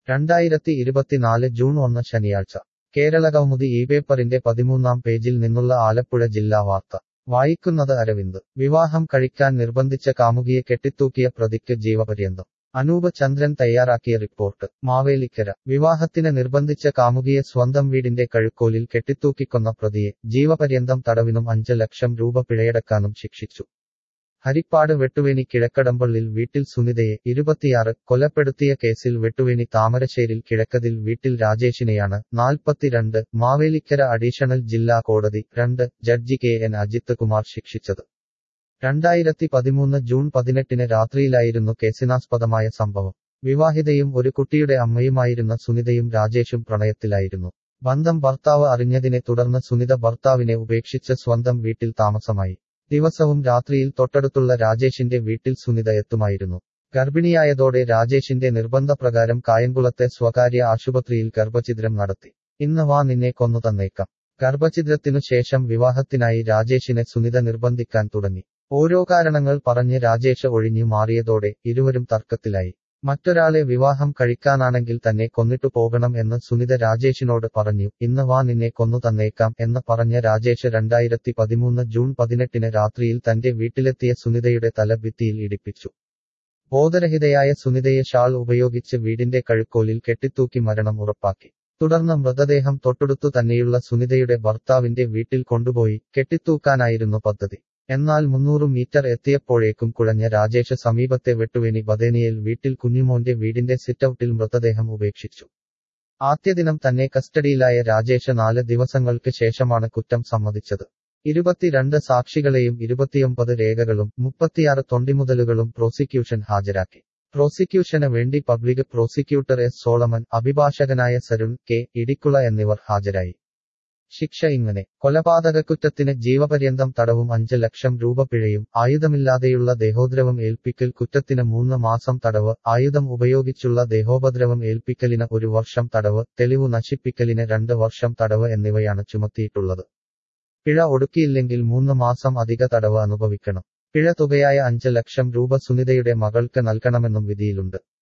രണ്ടായിരത്തി ഇരുപത്തിനാല് ജൂൺ ഒന്ന് ശനിയാഴ്ച കേരളകൗമുദി ഈ പേപ്പറിന്റെ പതിമൂന്നാം പേജിൽ നിന്നുള്ള ആലപ്പുഴ ജില്ലാ വാർത്ത വായിക്കുന്നത് അരവിന്ദ് വിവാഹം കഴിക്കാൻ നിർബന്ധിച്ച കാമുകിയെ കെട്ടിത്തൂക്കിയ പ്രതിക്ക് ജീവപര്യന്തം അനൂപ് ചന്ദ്രൻ തയ്യാറാക്കിയ റിപ്പോർട്ട് മാവേലിക്കര വിവാഹത്തിന് നിർബന്ധിച്ച കാമുകിയെ സ്വന്തം വീടിന്റെ കഴുക്കോലിൽ കെട്ടിത്തൂക്കിക്കൊന്ന പ്രതിയെ ജീവപര്യന്തം തടവിനും അഞ്ച് ലക്ഷം രൂപ പിഴയടക്കാനും ശിക്ഷിച്ചു ഹരിപ്പാട് വെട്ടുവേണി കിഴക്കടമ്പള്ളിൽ വീട്ടിൽ സുനിതയെ ഇരുപത്തിയാറ് കൊലപ്പെടുത്തിയ കേസിൽ വെട്ടുവേണി താമരശ്ശേരിൽ കിഴക്കതിൽ വീട്ടിൽ രാജേഷിനെയാണ് നാൽപ്പത്തിരണ്ട് മാവേലിക്കര അഡീഷണൽ ജില്ലാ കോടതി രണ്ട് judge K N Ajith Kumar ശിക്ഷിച്ചത് രണ്ടായിരത്തി പതിമൂന്ന് ജൂൺ പതിനെട്ടിന് രാത്രിയിലായിരുന്നു കേസിനാസ്പദമായ സംഭവം വിവാഹിതയും ഒരു കുട്ടിയുടെ അമ്മയുമായിരുന്ന സുനിതയും രാജേഷും പ്രണയത്തിലായിരുന്നു ബന്ധം ഭർത്താവ് അറിഞ്ഞതിനെ തുടർന്ന് സുനിത ഭർത്താവിനെ ഉപേക്ഷിച്ച് സ്വന്തം വീട്ടിൽ താമസമായി ദിവസവും രാത്രിയിൽ തൊട്ടടുത്തുള്ള രാജേഷിന്റെ വീട്ടിൽ സുനിത എത്തുമായിരുന്നു ഗർഭിണിയായതോടെ രാജേഷിന്റെ നിർബന്ധപ്രകാരം കായംകുളത്തെ സ്വകാര്യ ആശുപത്രിയിൽ ഗർഭഛിദ്രം നടത്തി ഇന്ന് വാ നിന്നെ കൊന്നു തന്നേക്കാം ഗർഭഛിദ്രത്തിനു ശേഷം വിവാഹത്തിനായി രാജേഷിനെ സുനിത നിർബന്ധിക്കാൻ തുടങ്ങി ഓരോ കാരണങ്ങൾ പറഞ്ഞ് രാജേഷ് ഒഴിഞ്ഞു മാറിയതോടെ ഇരുവരും തർക്കത്തിലായി മറ്റൊരാളെ വിവാഹം കഴിക്കാനാണെങ്കിൽ തന്നെ കൊന്നിട്ടു പോകണം എന്ന് സുനിത രാജേഷിനോട് പറഞ്ഞു ഇന്ന് വാ നിന്നെ കൊന്നു തന്നേക്കാം എന്ന് പറഞ്ഞ രാജേഷ് രണ്ടായിരത്തി പതിമൂന്ന് ജൂൺ പതിനെട്ടിന് രാത്രിയിൽ തന്റെ വീട്ടിലെത്തിയ സുനിതയുടെ തല ഭിത്തിയിൽ ഇടിപ്പിച്ചു ബോധരഹിതയായ സുനിതയെ ഷാൾ ഉപയോഗിച്ച് വീടിന്റെ കഴുക്കോലിൽ കെട്ടിത്തൂക്കി മരണം ഉറപ്പാക്കി തുടർന്ന് മൃതദേഹം തൊട്ടടുത്തു തന്നെയുള്ള സുനിതയുടെ ഭർത്താവിന്റെ വീട്ടിൽ കൊണ്ടുപോയി കെട്ടിത്തൂക്കാനായിരുന്നു പദ്ധതി എന്നാൽ മുന്നൂറ് മീറ്റർ എത്തിയപ്പോഴേക്കും കുഴഞ്ഞ രാജേഷ് സമീപത്തെ വെട്ടുവേണി ബദേനിയൽ വീട്ടിൽ കുഞ്ഞുമോന്റെ വീടിന്റെ സിറ്റൌട്ടിൽ മൃതദേഹം ഉപേക്ഷിച്ചു ആദ്യദിനം തന്നെ കസ്റ്റഡിയിലായ രാജേഷ് നാല് ദിവസങ്ങൾക്ക് ശേഷമാണ് കുറ്റം സമ്മതിച്ചത് ഇരുപത്തിരണ്ട് സാക്ഷികളെയും ഇരുപത്തിയൊമ്പത് രേഖകളും മുപ്പത്തിയാറ് തൊണ്ടിമുതലുകളും പ്രോസിക്യൂഷൻ ഹാജരാക്കി പ്രോസിക്യൂഷന് വേണ്ടി പബ്ലിക് പ്രോസിക്യൂട്ടർ എസ് സോളമൻ അഭിഭാഷകനായ സരുൺ കെ ഇടിക്കുള എന്നിവർ ഹാജരായി ശിക്ഷ ഇങ്ങനെ കൊലപാതകക്കുറ്റത്തിന് ജീവപര്യന്തം തടവും അഞ്ച് ലക്ഷം രൂപ പിഴയും ആയുധമില്ലാതെയുള്ള ദേഹോദ്രവം ഏൽപ്പിക്കൽ കുറ്റത്തിന് മൂന്ന് മാസം തടവ് ആയുധം ഉപയോഗിച്ചുള്ള ദേഹോപദ്രവം ഏൽപ്പിക്കലിന് ഒരു വർഷം തടവ് തെളിവ് നശിപ്പിക്കലിന് രണ്ട് വർഷം തടവ് എന്നിവയാണ് ചുമത്തിയിട്ടുള്ളത് പിഴ ഒടുക്കിയില്ലെങ്കിൽ മൂന്ന് മാസം അധിക തടവ് അനുഭവിക്കണം പിഴ തുകയായ അഞ്ച് ലക്ഷം രൂപ സുനിതയുടെ മകൾക്ക് നൽകണമെന്നും വിധിയിലുണ്ട്